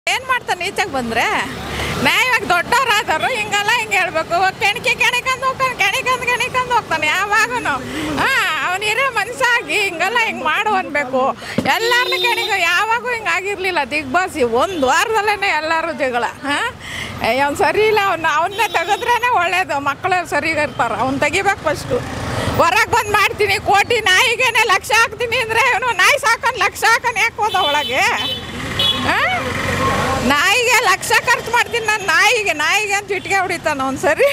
ಏನ್ ಮಾಡ್ತಾನೆ ಈಚೆಗೆ ಬಂದ್ರೆ ನ್ಯಾಯವಾಗಿ ದೊಡ್ಡವರಾದರು ಹಿಂಗೆಲ್ಲ ಹಿಂಗೆ ಹೇಳ್ಬೇಕು ಕೆಣಕಿ ಕೆಣಕಂದು ಹೋಗ್ತಾನೆ ಕೆಣಕಂದು ಕೆಣಕಂದು ಹೋಗ್ತಾನೆ ಯಾವಾಗೂ ಹಾ ಅವನು ಇರೋ ಮನ್ಸಾಗಿ ಹಿಂಗೆಲ್ಲ ಹಿಂಗೆ ಮಾಡು ಅನ್ಬೇಕು ಎಲ್ಲಾರನ್ನ ಕೆಣಕ ಯಾವಾಗೂ ಹಿಂಗೆ ಆಗಿರ್ಲಿಲ್ಲ ದಿಗ್ಬಾಸಿ ಒಂದು ವಾರದಲ್ಲೇ ಎಲ್ಲರೂ ಜಗಳ ಹಾಂ ಅವ್ನು ಸರಿ ಇಲ್ಲ ಅವ್ನ ಅವನ್ನೇ ತೆಗೆದ್ರೇ ಒಳ್ಳೇದು ಮಕ್ಕಳು ಸರಿ ಇರ್ತಾರೆ ಅವ್ನು ತೆಗಿಬೇಕು ಫಸ್ಟು ಹೊರಗೆ ಬಂದು ಮಾಡ್ತೀನಿ ಕೋಟಿ ನಾಯಿಗೇನೆ ಲಕ್ಷ ಹಾಕ್ತೀನಿ ಅಂದರೆ ಅವನು ನಾಯಿ ಸಾಕೊಂಡು ಲಕ್ಷ ಹಾಕೊಂಡು ಯಾಕೆ ಹೋದ ಒಳಗೆ ಆ? ನಾಯಿಗೆ ಲಕ್ಷ ಖರ್ಚು ಮಾಡ್ತೀನಿ ನಾನು ನಾಯಿಗೆ ನಾಯಿಗೆ ಅಂತ ಇಟ್ಕೆ ಹೊಡಿತಾನ ಅವ್ನು ಸರಿ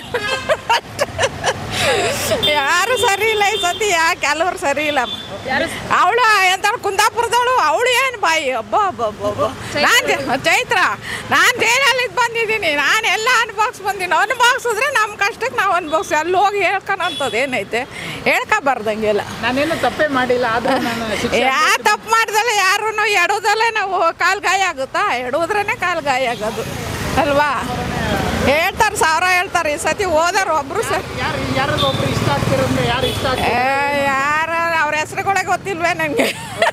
ಯಾರು ಸರಿ ಇಲ್ಲ ಈ ಸತಿ ಯಾ ಕೆಲವ್ರು ಸರಿ ಇಲ್ಲ ಅವಳು ಎಂತ ಕುಂದಾಪುರದವಳು ಅವಳು ಏನು ಬಾಯಿ ಅಬ್ಬ ಅಬ್ಬ ಅಬ್ಬ ಅಬ್ಬ ನಾನು ಚೈತ್ರ ನಾನು ಜೈಲಲ್ಲಿ ಇದ್ದು ಬಂದಿದ್ದೀನಿ ನಾನು ಎಲ್ಲ ಅನ್ಭೋಗ್ಸ್ ಬಂದೀನಿ ಅನ್ಭೋಗ್ಸಿದ್ರೆ ನಮ್ಮ ಕಷ್ಟಕ್ಕೆ ನಾವು ಅನ್ಭೋಗ್ಸಿ ಅಲ್ಲಿ ಹೋಗಿ ಹೇಳ್ಕೊಳಂಥದ್ದು ಏನೈತೆ ಹೇಳ್ಕೊಬಾರ್ದಂಗೆಲ್ಲ ನಾನೇನು ತಪ್ಪೇ ಮಾಡಿಲ್ಲ ಆದ್ರೂ ನಾನು ಶಿಕ್ಷೆ ಯಾ ತಪ್ಪು ಮಾಡ್ದಲ್ಲ ಯಾರೂ ಎಡೋದಲ್ಲೇ ನಾವು ಕಾಲು ಗಾಯ ಆಗುತ್ತಾ ಎಡೋದ್ರೇ ಕಾಲು ಗಾಯ ಆಗೋದು ಅಲ್ವಾ ಹೇಳ್ತಾರೆ ಸಾವಿರ ಹೇಳ್ತಾರೆ ಈ ಸತಿ ಹೋದಾರ ಒಬ್ರು ಸರ್ ಯಾರು ಯಾರಾದ್ರು ಒಬ್ರು ಇಷ್ಟ ಆಗ್ತಿರಂದ್ರೆ ಯಾರು ಇಷ್ಟ ಆಗ್ತಿರೋ ಯಾರ ಅವ್ರ ಹೆಸ್ರುಗಳೇ ಗೊತ್ತಿಲ್ವೇ ನನಗೆ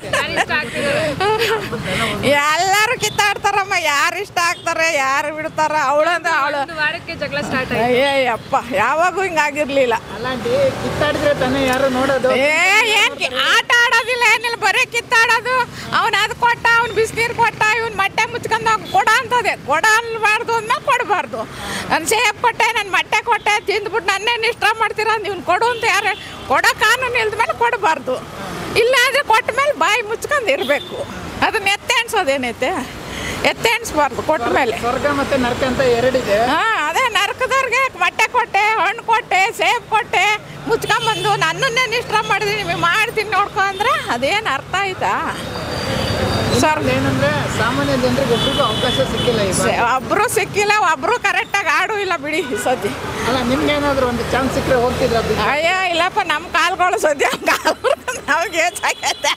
ಎಲ್ಲರೂ ಕಿತ್ತಾಡ್ತಾರಮ್ಮ ಯಾರು ಇಷ್ಟ ಆಗ್ತಾರೆ ಯಾರು ಬಿಡ್ತಾರ ಅವಳಂದ್ರೆ ಅವಳು ಒಂದು ವಾರಕ್ಕೆ ಜಗಳ ಸ್ಟಾರ್ಟ್ ಅಯ್ಯಪ್ಪ ಯಾವಾಗೂ ಹಿಂಗಾಗಿರ್ಲಿಲ್ಲ ಅಲ್ಲಾಂಟಿ ಕಿತ್ತಾಡಿದ್ರೆ ತಾನೇ ಯಾರು ನೋಡೋದು ಏ ಏನ್ ಕಿ- ಆಟ ಆಡೋದಿಲ್ಲ ಏನಿಲ್ಲ ಬರೀ ಕಿತ್ತಾಡೋದು ಅವ್ನು ಅದು ಕೊಟ್ಟ ಅವ್ನು ಬಿಸಿನೀರು ಕೊಟ್ಟ ಇವ್ನು ಮೊಟ್ಟೆ ಮುಚ್ಕೊಂಡು ಹೋಗಿ ಕೊಡ ಅಂತದೆ ಕೊಡ ಅನ್ಬಾರ್ದು ಅಂದ್ಮೇಲೆ ಕೊಡಬಾರ್ದು ನಾನು ಸೇಫ್ ಕೊಟ್ಟೆ ನಾನು ಮೊಟ್ಟೆ ಕೊಟ್ಟೆ ತಿಂದ್ಬಿಟ್ಟು ನನ್ನೇನು ಇಷ್ಟ ಮಾಡ್ತೀರ ಇವ್ನು ಕೊಡು ಅಂತ ಯಾರು ಕೊಡೋ ಕಾನೂನು ಇಲ್ದ ಮೇಲೆ ಕೊಡಬಾರ್ದು ಇಲ್ಲ ಅಂದರೆ ಕೊಟ್ಟ ಮೇಲೆ ಬಾಯಿ ಮುಚ್ಕೊಂಡು ಇರಬೇಕು ಅದನ್ನ ಎತ್ತೆ ಅನ್ಸೋದೇನೈತೆ ಎತ್ತೆ ಅನ್ಸ್ಬಾರ್ದು ಕೊಟ್ಟ ಮೇಲೆ ಸ್ವರ್ಗ ಮತ್ತೆ ನರಕ ಅಂತ ಎರಡಿದೆ ಹಾ ಅದೇ ನರಕದವ್ರಿಗೆ ಮೊಟ್ಟೆ ಕೊಟ್ಟೆ ಹಣ್ಣು ಕೊಟ್ಟೆ ಸೇಬ್ ಕೊಟ್ಟೆ ಮುಚ್ಕೊಂಬಂದು ನನ್ನನ್ನೇ ನಿಷ್ಠ ಮಾಡಿದೀನಿ ನಿಮಗೆ ಮಾಡ್ತೀನಿ ನೋಡ್ಕೊ ಅಂದ್ರೆ ಅದೇನು ಅರ್ಥ ಆಯ್ತಾ ಸರ್ ಏನಂದ್ರೆ ಸಾಮಾನ್ಯ ಜನರಿಗೆ ಒಬ್ರಿಗೂ ಅವಕಾಶ ಸಿಕ್ಕಿಲ್ಲ ಈಗ ಒಬ್ರು ಸಿಕ್ಕಿಲ್ಲ ಒಬ್ರು ಕರೆಕ್ಟಾಗಿ ಆಡು ಇಲ್ಲ ಬಿಡಿ ಈ ಸತಿ ಅಲ್ಲ ನಿಮ್ಗೆ ಏನಾದ್ರು ಒಂದು ಚಾನ್ಸ್ ಸಿಕ್ಕರೆ ಹೋಗ್ತಿದ್ರ ಅಯ್ಯ ಇಲ್ಲಪ್ಪ ನಮ್ಮ ಕಾಲ್ಗಳು ಸದ್ಯ ಕಾಲು ನಮಗೆ ಏಚಾಗೈತೆ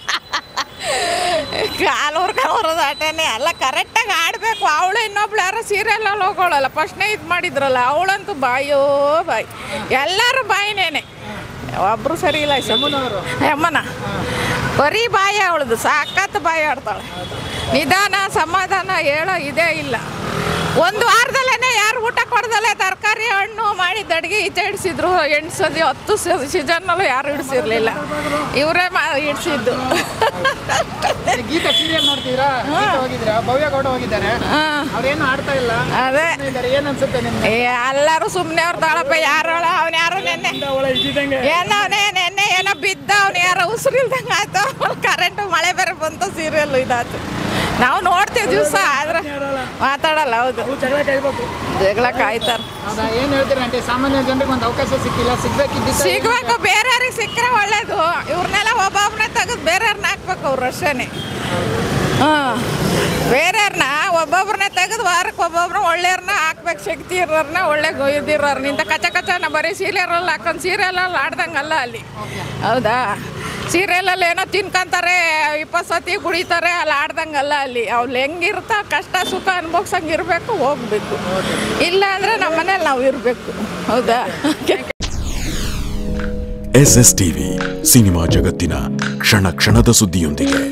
ಕಾಲು ಹೊರದು ಆಟನೇ ಎಲ್ಲ ಕರೆಕ್ಟಾಗಿ ಆಡಬೇಕು ಅವಳು ಇನ್ನೊಬ್ಳು ಯಾರೋ ಸೀರಿಯಲಲ್ಲಿ ಹೋಗೋಳಲ್ಲ ಫಸ್ಟ್ನೇ ಇದು ಮಾಡಿದ್ರಲ್ಲ ಅವಳಂತೂ ಬಾಯೋ ಬಾಯಿ ಎಲ್ಲರೂ ಬಾಯಿನೇನೆ ಒಬ್ರು ಸರಿ ಇಲ್ಲ ಈ ಸತಿ. ಯಮುನವರು? ಯಮನ ಬರೀ ಬಾಯಿ ಅವಳದು ಸಾಕತ್ತು ಬಾಯಿ ಆಡ್ತಾಳೆ ನಿಧಾನ ಸಮಾಧಾನ ಹೇಳೋ ಇದೇ ಇಲ್ಲ ಒಂದು ವಾರದಲ್ಲೇ ಯಾರು ಊಟ ಕೊಡ್ದಲ್ಲೇ ತರಕಾರಿ ಹಣ್ಣು ಮಾಡಿದ ಅಡುಗೆ ಈಚೆ ಇಡಿಸಿದ್ರು ಎಂಟು ಸದಿ ಹತ್ತು ಸೀಸನ್ನಲ್ಲೂ ಯಾರು ಇಡಿಸಿರ್ಲಿಲ್ಲ ಇವರೇ ಮಾ ಇಡಿಸಿದ್ದು ಗೀತಾ ಸೀರಿಯಲ್ ನೋಡ್ತೀರಾ ಗೀತಾ ಹೋಗಿದ್ದೀರಾ ಭವ್ಯ ಗೌಡ ಹೋಗಿದ್ದಾರೆ ಹಾಂ ಅವ್ರೇನು ಆಡ್ತಾ ಇಲ್ಲ ಅದೇ ಸುಮ್ನೆ ಇದ್ದಾರೆ ಏನ್ ಅನ್ಸುತ್ತೆ ನಿಮ್ಗೆ ಏ, ಎಲ್ಲರೂ ಸುಮ್ಮನೆ ಅವ್ರ ತಾಳಪ್ಪ ಯಾರೋಳ ಅವ್ನು ಯಾರೋ ನೆನ್ನೆ ಏನೋ ಅವನೇ ನೆನ್ನೆ ಏನೋ ಬಿದ್ದ ಅವ್ನು ಯಾರೋ ಉಸಿರಿಲ್ದಂಗೆ ಆಯ್ತು ಕರೆಂಟು ಮಳೆ ಬೇರೆ ಬಂತು ಸೀರಿಯಲ್ ಇದಾಯ್ತು ನಾವು ನೋಡ್ತೀವಿ ದಿವಸ ಆದ್ರೆ ಮಾತಾಡಲ್ಲ ಹೌದು ಜಗಳ ಕಾಯ್ತಾರೆ ಹೌದಾ ಏನ್ ಹೇಳ್ತೀರಾ ಆಂಟಿ ಸಾಮಾನ್ಯ ಜನರಿಗೆ ಒಂದು ಅವಕಾಶ ಸಿಕ್ಕಿಲ್ಲ ಸಿಗ್ಬೇಕಿದ್ದಿತ್ತು ಸಿಗ್ಬೇಕು ಬೇರೆಯವ್ರಿಗೆ ಸಿಕ್ಕರೆ ಒಳ್ಳೇದು ಇವ್ರನ್ನೆಲ್ಲ ಒಬ್ಬೊಬ್ಬನೇ ತೆಗೆದು ಬೇರೆಯವ್ರನ್ನ ಹಾಕ್ಬೇಕು ಅವ್ರು ಅಷ್ಟೇ ಹಾಂ ಬೇರೆಯವ್ರನ್ನ ಒಬ್ಬೊಬ್ರನ್ನ ತೆಗೆದು ವಾರಕ್ಕೆ ಒಬ್ಬೊಬ್ರನ್ನ ಒಳ್ಳೆಯವ್ರನ್ನ ಹಾಕ್ಬೇಕು ಶಕ್ತಿ ಇರೋರ್ನ ಒಳ್ಳೆ ಇದಿರೋರ್ನ ಇಂಥ ಕಚ ಕಚನ ಬರೀ ಸೀರಿಯಲಲ್ಲಿ ಹಾಕೊಂಡು ಸೀರಿಯಲಲ್ಲಿ ಆಡ್ದಂಗಲ್ಲ ಅಲ್ಲಿ ಹೌದಾ ಸೀರಿಯಲಲ್ಲಿ ಏನೋ ತಿನ್ಕೊಂತಾರೆ ಇಪ್ಪತ್ತು ಸತಿ ಕುಡಿತಾರೆ ಅಲ್ಲಿ ಆಡ್ದಂಗಲ್ಲ ಅಲ್ಲಿ ಅವ್ಳು ಹೆಂಗಿರ್ತಾ ಕಷ್ಟ ಸುಖ ಅನ್ಭೋಗ್ಸಂಗೆ ಇರಬೇಕು ಹೋಗ್ಬೇಕು ಇಲ್ಲ ಅಂದರೆ ನಮ್ಮ ಮನೇಲಿ ನಾವು ಇರಬೇಕು ಹೌದಾ ಎಸ್ ಎಸ್ ಟಿವಿ ಸಿನಿಮಾ ಜಗತ್ತಿನ ಕ್ಷಣ ಕ್ಷಣದ ಸುದ್ದಿಯೊಂದಿಗೆ